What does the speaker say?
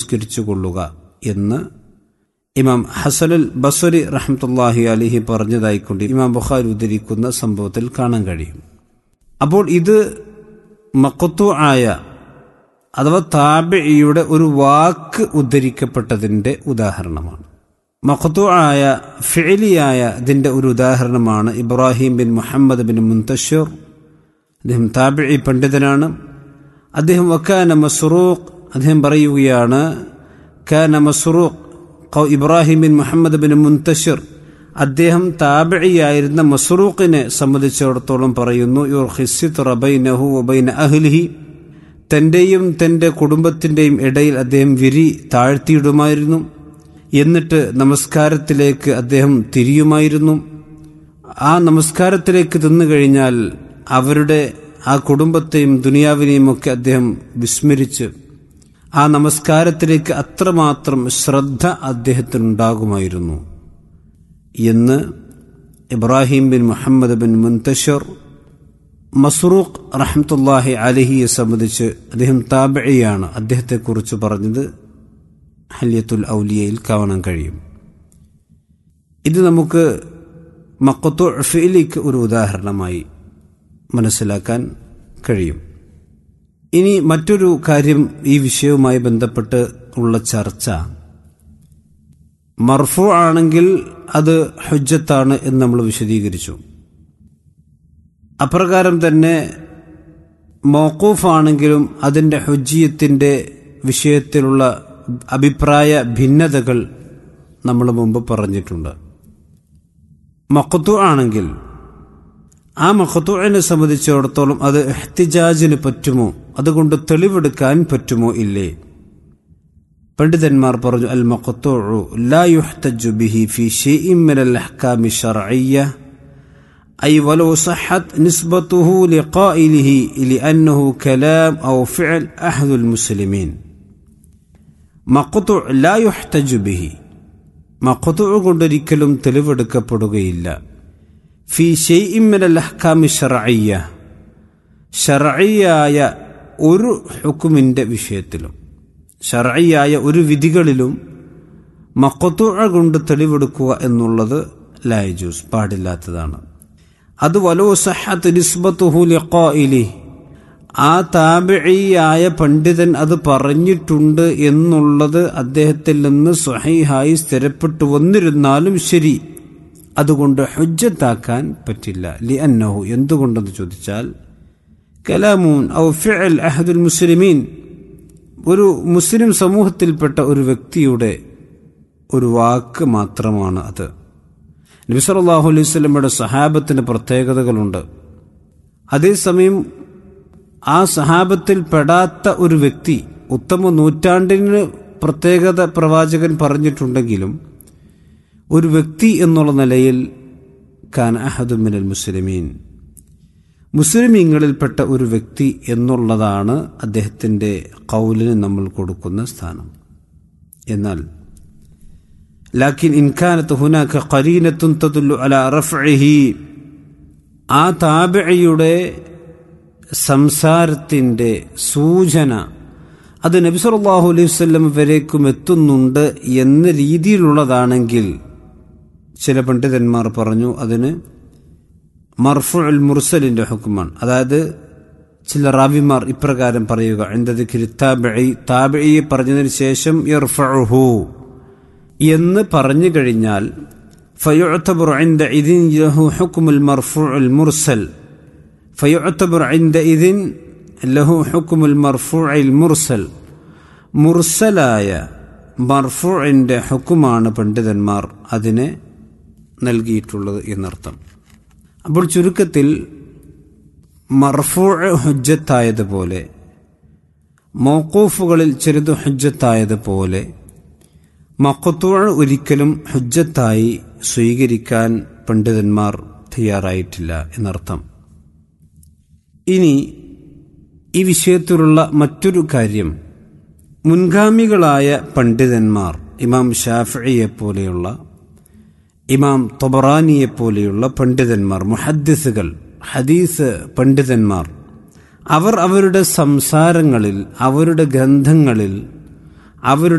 നിസ്കരിച്ചു കൊള്ളുക എന്ന് ഇമാം ഹസനുൽ ബസരി റഹ്മത്തുല്ലാഹി അലിഹി പറഞ്ഞതായിക്കൊണ്ട് ഇമാം ബുഖാരി ഉദ്ധരിക്കുന്ന സംഭവത്തിൽ കാണാൻ കഴിയും അപ്പോൾ ഇത് മക്കത്തു ആയ അഥവാ താബിയുടെ ഒരു വാക്ക് ഉദ്ധരിക്കപ്പെട്ടതിൻ്റെ ഉദാഹരണമാണ് മഖത്തു ആയ ഫിലിയായ ഇതിൻ്റെ ഒരു ഉദാഹരണമാണ് Ibrahim bin Muhammad bin Muntashir അദ്ദേഹം താബിഇ പണ്ഡിതനാണ് അദ്ദേഹം വക്കാന മസ്റൂഖ് അദ്ദേഹം പറയുകയാണ് കാന Masruq Ibrahim bin Muhammad bin Muntashir അദ്ദേഹം താബിയായിരുന്ന മസ്റൂഖിനെ സംബന്ധിച്ചിടത്തോളം പറയുന്നു യുർ ഹിസിത് റബൈനഹു വബൈന അഹ്ലിഹി തൻ്റെയും തൻ്റെ കുടുംബത്തിൻ്റെയും ഇടയിൽ അദ്ദേഹം വിരി താഴ്ത്തിയിടുമായിരുന്നു എന്നിട്ട് നമസ്കാരത്തിലേക്ക് അദ്ദേഹം തിരിയുമായിരുന്നു ആ നമസ്കാരത്തിലേക്ക് തിന്നു കഴിഞ്ഞാൽ അവരുടെ ആ കുടുംബത്തെയും ദുനിയാവിനെയും ഒക്കെ അദ്ദേഹം വിസ്മരിച്ച് ആ നമസ്കാരത്തിലേക്ക് അത്രമാത്രം ശ്രദ്ധ അദ്ദേഹത്തിനുണ്ടാകുമായിരുന്നു എന്ന് Ibrahim bin Muhammad bin Muntashir Masruq റഹ്മത്തുല്ലാഹി അലഹിയെ സംബന്ധിച്ച് അദ്ദേഹം താബിയാണ് അദ്ദേഹത്തെക്കുറിച്ച് പറഞ്ഞത് ഹല്യത്തുൽ ഔലിയയിൽ കാണാൻ കഴിയും ഇത് നമുക്ക് മക്കത്തു ഫിലിക്ക് ഒരു ഉദാഹരണമായി മനസ്സിലാക്കാൻ കഴിയും ഇനി മറ്റൊരു കാര്യം ഈ വിഷയവുമായി ബന്ധപ്പെട്ട് ഉള്ള ചർച്ച മർഫു ആണെങ്കിൽ അത് ഹുജ്ജത്താണ് എന്ന് നമ്മൾ വിശദീകരിച്ചു അപ്രകാരം തന്നെ മോക്കൂഫ് ആണെങ്കിലും അതിൻ്റെ ഹുജ്ജിയത്തിൻ്റെ വിഷയത്തിലുള്ള അഭിപ്രായ ഭിന്നതകൾ നമ്മൾ മുമ്പ് പറഞ്ഞിട്ടുണ്ട് മഖത്തു ആണെങ്കിൽ ആ മഖത്തുവിനെ സംബന്ധിച്ചിടത്തോളം അത് എഹ്തിജാജിന് പറ്റുമോ അതുകൊണ്ട് തെളിവെടുക്കാൻ പറ്റുമോ ഇല്ലേ പണ്ഡിതന്മാർ പറഞ്ഞു അൽ മഖത്തു ലാ യുഹ്തജു ബിഹി ഫി ഷൈഇൻ മിനൽ അഹ്കാമി ശർഇയ്യ أي ولو صحت نسبته لقائله لأنه كلام أو فعل أحد المسلمين മഖത്തു ലാ യുഹ്തജു ബിഹി മഖത്തു കൊണ്ടൊരിക്കലും തെളിവെടുക്കപ്പെടുകയില്ല ഫി ഷെയ്ഇമിനൽ അഹ്കാമി ഷറയ്യ ഷറയ്യായ ഒരു ഹുക്കുമിൻ്റെ വിഷയത്തിലും ഷറയ്യായ ഒരു വിധികളിലും മഖത്തു കൊണ്ട് തെളിവെടുക്കുക എന്നുള്ളത് ലായജൂസ് പാടില്ലാത്തതാണ് അത് വലോ സഹത്ത് നിസ്ബത്തുഹു ലിഖായിലി ആ താബിഴിയായ പണ്ഡിതൻ അത് പറഞ്ഞിട്ടുണ്ട് എന്നുള്ളത് അദ്ദേഹത്തിൽ നിന്ന് സ്വഹീഹായി സ്ഥിരപ്പെട്ടു വന്നിരുന്നാലും ശരി അതുകൊണ്ട് ഹുജ്ജത്താക്കാൻ പറ്റില്ല ലി അന്നഹു എന്തുകൊണ്ടെന്ന് ചോദിച്ചാൽ കലാമൂൻ ഔ ഫിഅൽ അഹദുൽ മുസ്ലിമീൻ ഒരു മുസ്ലിം സമൂഹത്തിൽപ്പെട്ട ഒരു വ്യക്തിയുടെ ഒരു വാക്ക് മാത്രമാണ് അത് നബി സല്ലല്ലാഹു അലൈഹി വസല്ലമയുടെ സഹാബത്തിന് പ്രത്യേകതകളുണ്ട് അതേസമയം ആ സഹാബത്തിൽ പെടാത്ത ഒരു വ്യക്തി ഉത്തമ നൂറ്റാണ്ടിന് പ്രത്യേകത പ്രവാചകൻ പറഞ്ഞിട്ടുണ്ടെങ്കിലും ഒരു വ്യക്തി എന്നുള്ള നിലയിൽ ഖാൻ അഹദുമിനൽ മുസ്ലിമീൻ മുസ്ലിമീങ്ങളിൽപ്പെട്ട ഒരു വ്യക്തി എന്നുള്ളതാണ് അദ്ദേഹത്തിൻ്റെ കൗലിന് നമ്മൾ കൊടുക്കുന്ന സ്ഥാനം എന്നാൽ ലാക്കിൻ ഇൻഖാനത്ത് ഹുനാക്ക ഖരീനത്തുൻ തദുല്ലു അല റഫ്ഇഹി ആ താബിയുടെ സംസാരത്തിൻ്റെ സൂചന അത് നബിസല്ലാഹു അലൈഹി വല്ലം വരേക്കും എത്തുന്നുണ്ട് എന്ന രീതിയിലുള്ളതാണെങ്കിൽ ചില പണ്ഡിതന്മാർ പറഞ്ഞു അതിന് മർഫു അൽ മുർസലിൻ്റെ ഹുക്കുമാണ് അതായത് ചില റാവിമാർ ഇപ്രകാരം പറയുക എന്തത് താബിഴി താബിഴിയെ പറഞ്ഞതിന് ശേഷം ഇർഫഹു എന്ന് പറഞ്ഞു കഴിഞ്ഞാൽ فيعتبر عندئذ له حكم المرفوع المرسل فيعتبر عندئذ له حكم المرفوع المرسل മുർസലായ മർഫുവിൻ്റെ ഹുക്കുമാണ് പണ്ഡിതന്മാർ അതിനെ നൽകിയിട്ടുള്ളത് എന്നർത്ഥം അപ്പോൾ ചുരുക്കത്തിൽ മർഫു ഹുജ്ജത്തായതുപോലെ മോക്കൂഫുകളിൽ ചെറുത് ഹുജ്ജത്തായതുപോലെ മക്കത്തൂഴ് ഒരിക്കലും ഹുജ്ജത്തായി സ്വീകരിക്കാൻ പണ്ഡിതന്മാർ തയ്യാറായിട്ടില്ല എന്നർത്ഥം ഇനി ഈ വിഷയത്തിലുള്ള മറ്റൊരു കാര്യം മുൻഗാമികളായ പണ്ഡിതന്മാർ ഇമാം ഷാഫിയെ പോലെയുള്ള ഇമാം തൊബറാനിയെ പോലെയുള്ള പണ്ഡിതന്മാർ മുഹദ്ദിസുകൾ ഹദീസ് പണ്ഡിതന്മാർ അവർ അവരുടെ സംസാരങ്ങളിൽ അവരുടെ ഗ്രന്ഥങ്ങളിൽ അവരുടെ